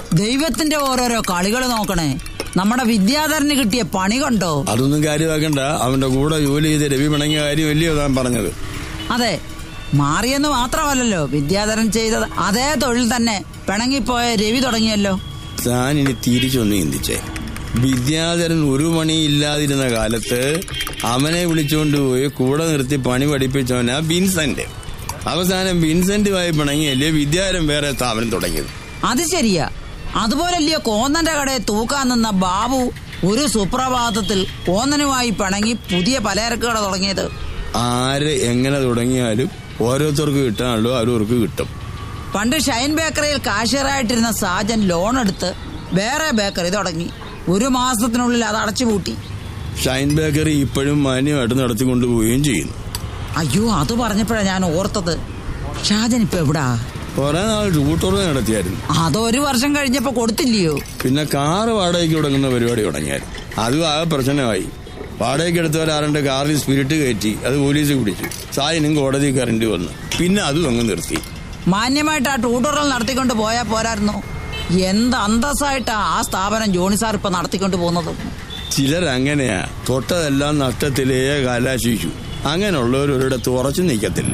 ദൈവത്തിന്റെ ഓരോരോ കളികൾ നോക്കണേ നമ്മുടെ വിദ്യാധരന് കിട്ടിയ പണി കണ്ടോ അതൊന്നും കാര്യമാക്കണ്ട അവന്റെ കൂടെ ജോലി ചെയ്ത് രവി പിണങ്ങിയ കാര്യമല്ലയോ താൻ പറഞ്ഞത് അതെ മാറിയെന്ന് മാത്രമല്ലല്ലോ വിദ്യാധരൻ ചെയ്തത് അതേ തൊഴിൽ തന്നെ പിണങ്ങിപ്പോയ രവി തുടങ്ങിയല്ലോ താൻ ഇനി തിരിച്ചൊന്ന് ചിന്തിച്ചേ വിദ്യാധരൻ ഒരു മണിയില്ലാതിരുന്ന കാലത്ത് അവനെ വിളിച്ചുകൊണ്ട് പോയി കൂടെ നിർത്തി പണി പഠിപ്പിച്ചവനാ വിൻസെന്റ് അവസാനം വിൻസെന്റുമായി പിണങ്ങിയല്ലേ വിദ്യാധരൻ വേറെ സ്ഥാപനം തുടങ്ങിയത് അത് ശരിയാ അതുപോലല്ലയോ കോന്നന്റെ കടയെ തൂക്കാൻ നിന്ന ബാബു ഒരു സുപ്രഭാതത്തിൽ കോന്നനുമായി പിണങ്ങി പുതിയ പലചരക്ക് കട തുടങ്ങിയത് ആര് എങ്ങനെ തുടങ്ങിയാലും ഓരോരുത്തർക്ക് കിട്ടാനുള്ളൂ അവരവർക്ക് കിട്ടും പണ്ട് ഷൈൻ ബേക്കറിയിൽ കാഷ്യറായിട്ടിരുന്ന സാജൻ ലോൺ എടുത്ത് വേറെ ബേക്കറി തുടങ്ങി ഒരു മാസത്തിനുള്ളിൽ അത് അടച്ചുപൂട്ടി ഷൈൻ ബേക്കറി ഇപ്പോഴും മാന്യമായിട്ട് നടത്തിക്കൊണ്ടുപോവുകയും ചെയ്യുന്നു അയ്യോ അത് പറഞ്ഞപ്പോഴാ ഞാൻ ഓർത്തത് ഷാജൻ ഇപ്പൊ എവിടാ കുറെ നാൾ ടൂട്ടോറ് നടത്തിയായിരുന്നു അതൊരു വർഷം കഴിഞ്ഞപ്പോ കൊടുത്തില്ലയോ പിന്നെ കാറ് വാടകയ്ക്ക് തുടങ്ങുന്ന പരിപാടി തുടങ്ങിയായിരുന്നു അതും ആ പ്രശ്നമായി വാടകയ്ക്ക് എടുത്തവരാരുടെ കാറിൽ സ്പിരിറ്റ് കയറ്റി അത് പോലീസ് പിടിച്ചു സായനും കോടതി കറണ്ട് വന്നു പിന്നെ അതും അങ്ങ് നിർത്തി മാന്യമായിട്ട് ആ ട്യൂട്ടോറിയൽ നടത്തിക്കൊണ്ട് പോയാ പോരായിരുന്നു എന്ത് അന്തസ്സായിട്ടാ ആ സ്ഥാപനം ജോണി സാർ ഇപ്പൊ നടത്തിക്കൊണ്ട് പോകുന്നത് ചിലരങ്ങനെയാ തൊട്ടതെല്ലാം നഷ്ടത്തിലേ കാലാശിച്ചു അങ്ങനെയുള്ളവർ ഒരിടത്ത് ഉറച്ചു നിൽക്കത്തില്ല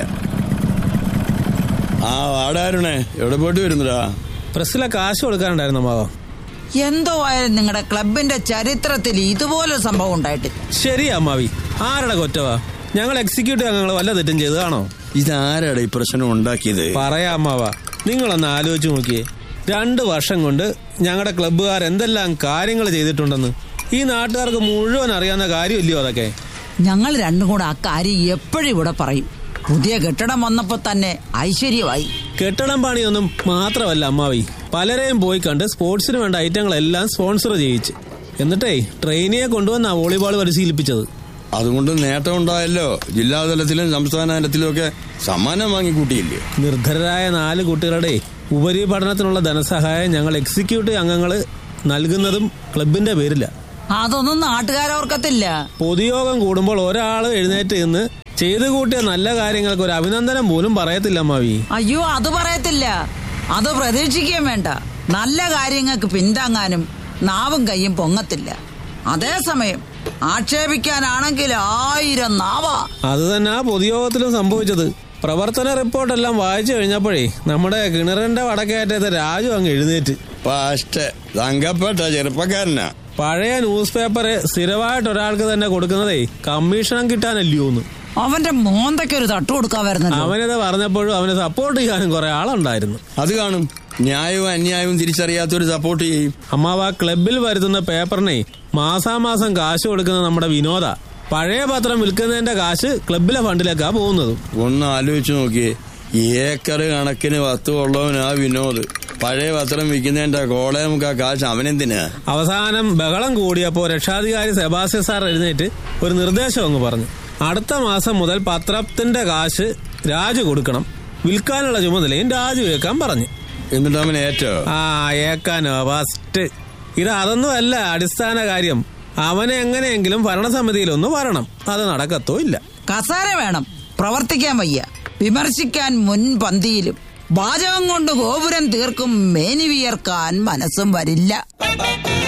ആ വാടാരുണേ എവിടെ പോയിട്ട് വരുന്നടാ പ്രസ്സിലെ കാശ് കൊടുക്കാനുണ്ടായിരുന്നു മാവ എന്തോ ആയാലും നിങ്ങളുടെ ക്ലബിന്റെ ചരിത്രത്തിൽ ഇതുപോലൊരു സംഭവം ഉണ്ടായിട്ടില്ല ശരി അമ്മാവി ആരുടെ കൊറ്റവാ ഞങ്ങൾ എക്സിക്യൂട്ടീവ് അംഗങ്ങൾ വല്ല തെറ്റും ചെയ്തതാണോ ഇതാരാടാ ഈ പ്രശ്നം ഉണ്ടാക്കിയത് പറയാ അമ്മാവ നിങ്ങളൊന്ന് ആലോചിച്ച് നോക്കിയേ രണ്ട് വർഷം കൊണ്ട് ഞങ്ങളുടെ ക്ലബ്ബുകാർ എന്തെല്ലാം കാര്യങ്ങൾ ചെയ്തിട്ടുണ്ടെന്ന് ഈ നാട്ടുകാർക്ക് മുഴുവൻ അറിയാവുന്ന കാര്യമില്ലയോ അതൊക്കെ ഞങ്ങൾ രണ്ടും കൂടെ ആ കാര്യം എപ്പോഴും ഇവിടെ പറയും പുതിയ കെട്ടിടം വന്നപ്പോ തന്നെ ഐശ്വര്യമായി കെട്ടിടം പണിയൊന്നും മാത്രമല്ല അമ്മാവി പലരെയും പോയി കണ്ട് സ്പോർട്സിന് വേണ്ട ഐറ്റങ്ങളെല്ലാം സ്പോൺസർ ചെയ്യിച്ച് എന്നിട്ടേ ട്രെയിനിയെ കൊണ്ടുവന്നാ വോളിബോൾ പരിശീലിപ്പിച്ചത് അതുകൊണ്ട് നേട്ടം ഉണ്ടായല്ലോ ജില്ലാതലത്തിലും സംസ്ഥാന തലത്തിലും ഒക്കെ സമ്മാനം വാങ്ങിക്കൂട്ടിയില്ലേ നിർധരരായ നാല് കുട്ടികളുടെ ഉപരിപഠനത്തിനുള്ള ധനസഹായം ഞങ്ങൾ എക്സിക്യൂട്ടീവ് അംഗങ്ങൾ നൽകുന്നതും ക്ലബിന്റെ പേരില്ല അതൊന്നും നാട്ടുകാരോർക്കത്തില്ല പൊതുയോഗം കൂടുമ്പോൾ ഒരാൾ എഴുന്നേറ്റ് നിന്ന് ചെയ്തു കൂട്ടിയ നല്ല കാര്യങ്ങൾക്ക് ഒരു അഭിനന്ദനം പോലും പറയത്തില്ല അമ്മാവി അയ്യോ അത് പറയത്തില്ല അത് പ്രതീക്ഷിക്കുകയും വേണ്ട നല്ല കാര്യങ്ങൾക്ക് പിന്താങ്ങാനും നാവും കയ്യും പൊങ്ങത്തില്ല അതേസമയം ആക്ഷേപിക്കാനാണെങ്കിൽ ആയിരം നാവാ അത് തന്നെ ആ പൊതുയോഗത്തിലും സംഭവിച്ചത് പ്രവർത്തന റിപ്പോർട്ടെല്ലാം വായിച്ചു കഴിഞ്ഞപ്പോഴേ നമ്മുടെ കിണറിന്റെ വടക്കേറ്റത്തെ രാജു അങ്ങ് എഴുന്നേറ്റ് പാസ്റ്റ് തങ്കപ്പെട്ട ചെറുപ്പക്കാരനാ പഴയ ന്യൂസ് പേപ്പർ സ്ഥിരമായിട്ട് ഒരാൾക്ക് തന്നെ കൊടുക്കുന്നതേ കമ്മീഷണം കിട്ടാനല്ലയോന്ന് അവന്റെ മോന്തയ്ക്ക് ഒരു തട്ടു കൊടുക്കാൻ വരുന്നല്ലോ അവനിത് പറഞ്ഞപ്പോഴും അവനെ സപ്പോർട്ട് ചെയ്യാനും കുറെ ആളുണ്ടായിരുന്നു അത് കാണും ന്യായവും അന്യായവും തിരിച്ചറിയാത്തൊരു സപ്പോർട്ട് ചെയ്യും അമ്മാവ ക്ലബിൽ വരുത്തുന്ന പേപ്പറിനെ മാസാമാസം കാശ് കൊടുക്കുന്ന നമ്മുടെ വിനോദ പഴയ പത്രം വിൽക്കുന്നതിന്റെ കാശ് ക്ലബിലെ ഫണ്ടിലേക്കാ പോകുന്നത് ഒന്ന് ആലോചിച്ച് നോക്കിയേ ഏക്കർ കണക്കിന് വസ്തു ഉള്ളവനാ വിനോദ് പഴയ പത്രം വിൽക്കുന്നതിന്റെ കോളയമുക്ക് ആ കാശ് അവനെന്തിനാ അവസാനം ബഹളം കൂടിയപ്പോ രക്ഷാധികാരി സെബാസ്റ്റ്യൻ സാർ എഴുന്നേറ്റ് ഒരു നിർദ്ദേശം അങ്ങ് പറഞ്ഞു അടുത്ത മാസം മുതൽ പത്രത്തിന്റെ കാശ് രാജു കൊടുക്കണം വിൽക്കാനുള്ള ചുമതലയും രാജു ഏക്കാൻ പറഞ്ഞു എന്നിട്ട് അവൻ ഏറ്റോ ആ ഏക്കാനോ ഫസ്റ്റ് ഇത് അതൊന്നുമല്ല അടിസ്ഥാന കാര്യം അവനെ എങ്ങനെയെങ്കിലും ഭരണസമിതിയിലൊന്ന് വരണം അത് നടക്കത്തോ ഇല്ല കസാര വേണം പ്രവർത്തിക്കാൻ വയ്യ വിമർശിക്കാൻ മുൻപന്തിയിലും വാചകം കൊണ്ട് ഗോപുരം തീർക്കും മേനി വിയർക്കാൻ മനസ്സും വരില്ല